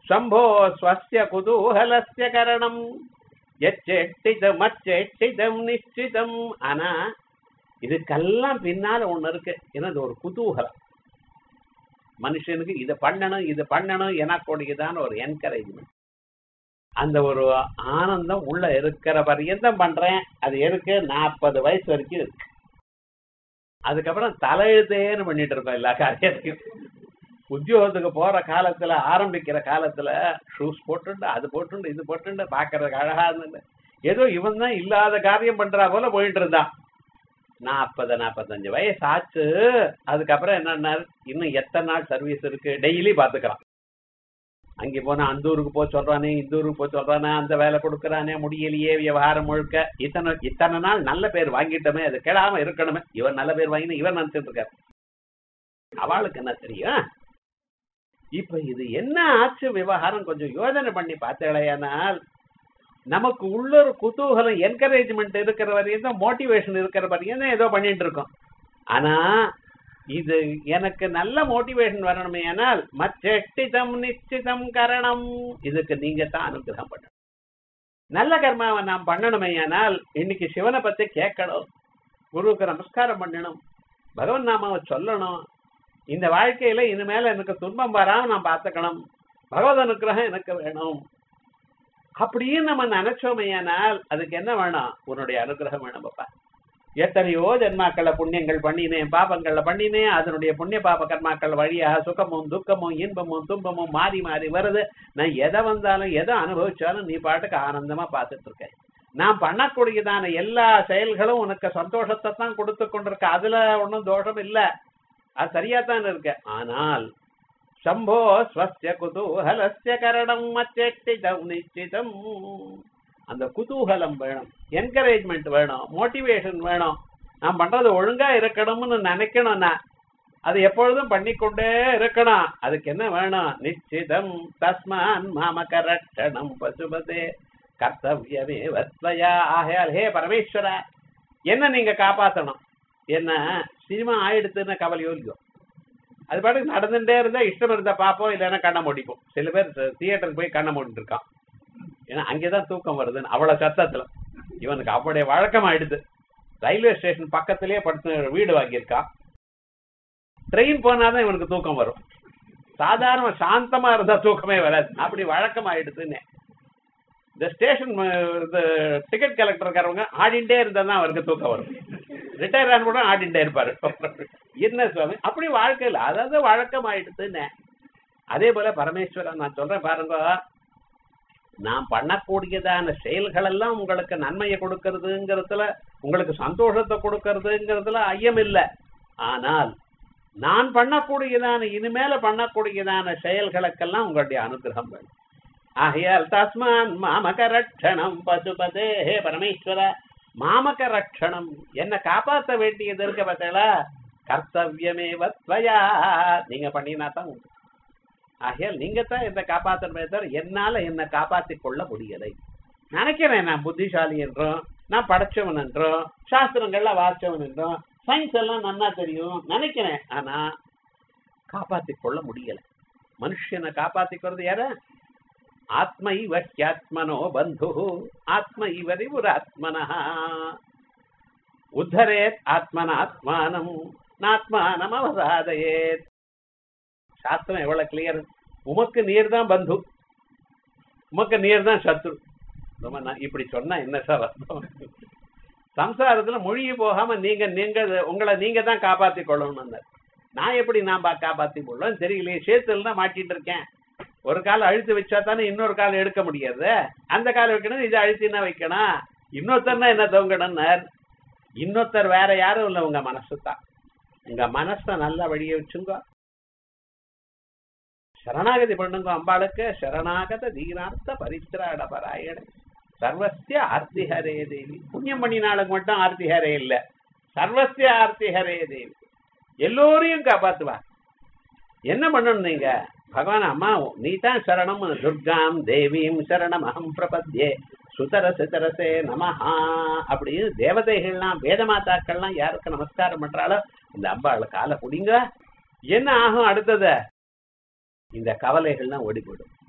சம்போ ஸ்வஸ்ய குதூகலஸ்ய கரணம் எச்செட்டிதம் அச்செட்டிதம் நிச்சிதம் ஆனா இதுக்கெல்லாம் பின்னால ஒண்ணு இருக்கு என்னது ஒரு குதூகலம் மனுஷனுக்கு இதை பண்ணணும் இது பண்ணணும் எனக்கூடியதான ஒரு என்கரேஜ்மெண்ட் அந்த ஒரு ஆனந்தம் உள்ள இருக்கிற பரியந்தம் பண்றேன் அது இருக்கு நாற்பது வயசு வரைக்கும் இருக்கு அதுக்கப்புறம் தலையெழுத்தேன்னு பண்ணிட்டு இருக்கோம் எல்லா காரியத்தையும் உத்தியோகத்துக்கு போற காலத்துல ஆரம்பிக்கிற காலத்துல ஷூஸ் போட்டுண்டு அது போட்டுண்டு இது போட்டுண்டு பாக்குறதுக்கு அழகா இருந்தது ஏதோ இவன் தான் இல்லாத காரியம் பண்றா போல போயிட்டு இருந்தான் நாற்பது நாற்பத்தஞ்சு வயசு ஆச்சு அதுக்கப்புறம் என்னன்னா இன்னும் எத்தனை நாள் சர்வீஸ் இருக்கு டெய்லி பாத்துக்கலாம் அங்கே போனா அந்த ஊருக்கு போக சொல்றானே இந்த ஊருக்கு போக சொல்றானே அந்த வேலை கொடுக்கறானே முடியலையே விவகாரம் முழுக்க இத்தனை இத்தனை நாள் நல்ல பேர் வாங்கிட்டோமே அது கெடாம இருக்கணுமே இவன் நல்ல பேர் வாங்கினு இவன் நினைச்சிட்டு இருக்காரு அவளுக்கு என்ன தெரியும் இப்ப இது என்ன ஆச்சு விவகாரம் கொஞ்சம் யோசனை பண்ணி பார்த்தேனால் நமக்கு உள்ள ஒரு குதூகலம் என்கரேஜ்மெண்ட் இருக்கிற வரையும் தான் மோட்டிவேஷன் இருக்கிற வரையும் தான் ஏதோ பண்ணிட்டு இருக்கோம் ஆனா இது எனக்கு நல்ல மோட்டிவேஷன் வரணுமே ஆனால் மச்செட்டிதம் நிச்சிதம் கரணம் இதுக்கு நீங்க தான் அனுகிரகம் பண்ணணும் நல்ல கர்மாவை நாம் பண்ணணுமே ஆனால் இன்னைக்கு சிவனை பத்தி கேட்கணும் குருவுக்கு நமஸ்காரம் பண்ணணும் பகவன் நாமாவை சொல்லணும் இந்த வாழ்க்கையில இனிமேல எனக்கு துன்பம் வராம நான் பார்த்துக்கணும் பகவத் அனுகிரகம் எனக்கு வேணும் அப்படின்னு நம்ம நினைச்சோமையானால் அதுக்கு என்ன வேணும் உன்னுடைய அனுகிரகம் வேணும் பாப்பா எத்தனையோ ஜென்மாக்கள புண்ணியங்கள் பண்ணினேன் பாபங்கள்ல பண்ணினேன் அதனுடைய புண்ணிய பாப கர்மாக்கள் வழியாக சுகமும் துக்கமும் இன்பமும் துன்பமும் மாறி மாறி வருது நான் எதை வந்தாலும் எதை அனுபவிச்சாலும் நீ பாட்டுக்கு ஆனந்தமா பார்த்துட்டு இருக்க நான் பண்ணக்கூடியதான எல்லா செயல்களும் உனக்கு சந்தோஷத்தை தான் கொடுத்து கொண்டிருக்க அதுல ஒன்றும் தோஷம் இல்ல அது சரியா தான் இருக்கு ஆனால் சம்போ ஸ்வஸ்ய குதூகலஸ்ய கரணம் மச்செட்டிதம் நிச்சிதம் அந்த குதூகலம் வேணும் என்கரேஜ்மெண்ட் வேணும் மோட்டிவேஷன் வேணும் நான் பண்றது ஒழுங்கா இருக்கணும்னு நினைக்கணும் நான் அது எப்பொழுதும் பண்ணிக்கொண்டே இருக்கணும் அதுக்கு என்ன வேணும் நிச்சிதம் தஸ்மான் மாமக ரட்சணம் பசுபதே கர்த்தவியமே வத்வயா ஆகையால் ஹே பரமேஸ்வரா என்ன நீங்க காப்பாத்தணும் என்ன சினிமா ஆயிடுத்துன்னு கவலையோ இல்லையோ அது பாட்டுக்கு நடந்துட்டே இருந்தா இஷ்டம் இருந்தா பார்ப்போம் இல்லைன்னா கண்ணை மூடிப்போம் சில பேர் தியேட்டருக்கு போய் கண்ணை மூடிட்டு இருக்கான் ஏன்னா அங்கேதான் தூக்கம் வருதுன்னு அவ்வளவு சத்தத்துல இவனுக்கு அவனுடைய வழக்கம் ஆயிடுது ரயில்வே ஸ்டேஷன் பக்கத்திலேயே படுத்து வீடு வாங்கியிருக்கான் ட்ரெயின் போனாதான் இவனுக்கு தூக்கம் வரும் சாதாரண சாந்தமா இருந்தா தூக்கமே வராது அப்படி வழக்கம் ஆயிடுதுன்னு இந்த ஸ்டேஷன் இந்த டிக்கெட் கலெக்டர்காரவங்க ஆடிண்டே இருந்தா தான் அவருக்கு தூக்கம் வரும் ரிட்டையர் ஆன கூட ஆடிண்டே இருப்பாரு என்ன சுவாமி அப்படி வாழ்க்கையில் அதாவது வழக்கம் ஆயிடுதுன்னு அதே போல பரமேஸ்வரன் நான் சொல்றேன் பாருங்க நான் பண்ணக்கூடியதான செயல்கள் எல்லாம் உங்களுக்கு நன்மையை கொடுக்கறதுங்கிறதுல உங்களுக்கு சந்தோஷத்தை கொடுக்கறதுங்கிறதுல ஐயம் இல்லை ஆனால் நான் பண்ணக்கூடியதான இனிமேல பண்ணக்கூடியதான செயல்களுக்கெல்லாம் உங்களுடைய அனுகிரகம் வேணும் ஆகையால் தஸ்மான் மாமக ரட்சணம் பசுபதே ஹே பரமேஸ்வர மாமக ரட்சணம் என்ன காப்பாற்ற வேண்டியது இருக்க பார்த்தீங்களா கர்த்தவியமே வத்வயா நீங்க பண்ணினா தான் உண்டு ஆகையால் நீங்க தான் என்ன காப்பாற்றணுமே தவிர என்னால என்ன காப்பாற்றிக் கொள்ள முடியலை நினைக்கிறேன் நான் புத்திசாலி என்றும் நான் படைச்சவன் என்றும் சாஸ்திரங்கள்ல வாசிச்சவன் என்றும் சயின்ஸ் எல்லாம் நன்னா தெரியும் நினைக்கிறேன் ஆனா காப்பாற்றிக் கொள்ள முடியல மனுஷனை காப்பாத்திக்கிறது யார ஆத்ம இவ ஹியாத்மனோ பந்து ஆத்ம இவரி ஒரு ஆத்மனா உத்தரேத் ஆத்மன ஆத்மானம் நாத்மானம் அவசாதயேத் சாஸ்திரம் எவ்வளவு கிளியர் உமக்கு நீர் தான் பந்து உமக்கு நீர் தான் சத்ரு ரொம்ப நான் இப்படி சொன்னா என்ன சார் அர்த்தம் சம்சாரத்துல மொழியை போகாம நீங்க நீங்க உங்களை நீங்க தான் காப்பாத்தி கொள்ளணும் நான் எப்படி நான் பா- காப்பாத்தி கொள்ளும் தெரியலையே சேத்துல தான் மாட்டிட்டு இருக்கேன் ஒரு கால் அழுத்து வச்சா தானே இன்னொரு கால் எடுக்க முடியாது அந்த கால் வைக்கணும் இதை அழுத்தினா வைக்கணும் இன்னொருத்தர்னா என்ன தொங்கணும்னார் இன்னொருத்தர் வேற யாரும் இல்லை உங்க மனசு தான் உங்க மனசை நல்லா வழிய வச்சுங்க சரணாகதி பண்ணுங்க அம்பாளுக்கு சரணாகத தீனார்த்த பரித்திராட பராயண சர்வசிய ஆர்த்திஹரே தேவி புண்ணியம் பண்ணினாளுக்கு மட்டும் ஆர்த்திஹரே இல்ல சர்வசிய ஆர்த்திஹரே தேவி எல்லோரையும் காப்பாத்துவா என்ன பண்ணணும் நீங்க பகவான் அம்மா நீ தான் சரணம் துர்காம் தேவீம் சரணம் அகம் பிரபத்யே சுதர சிதரசே நமஹா அப்படின்னு தேவதைகள்லாம் வேத மாதாக்கள்லாம் யாருக்கு நமஸ்காரம் பண்றாளோ இந்த அம்பாள் காலை பிடிங்க என்ன ஆகும் அடுத்தது இந்த கவலைகள்லாம் ஓடி போயிடும்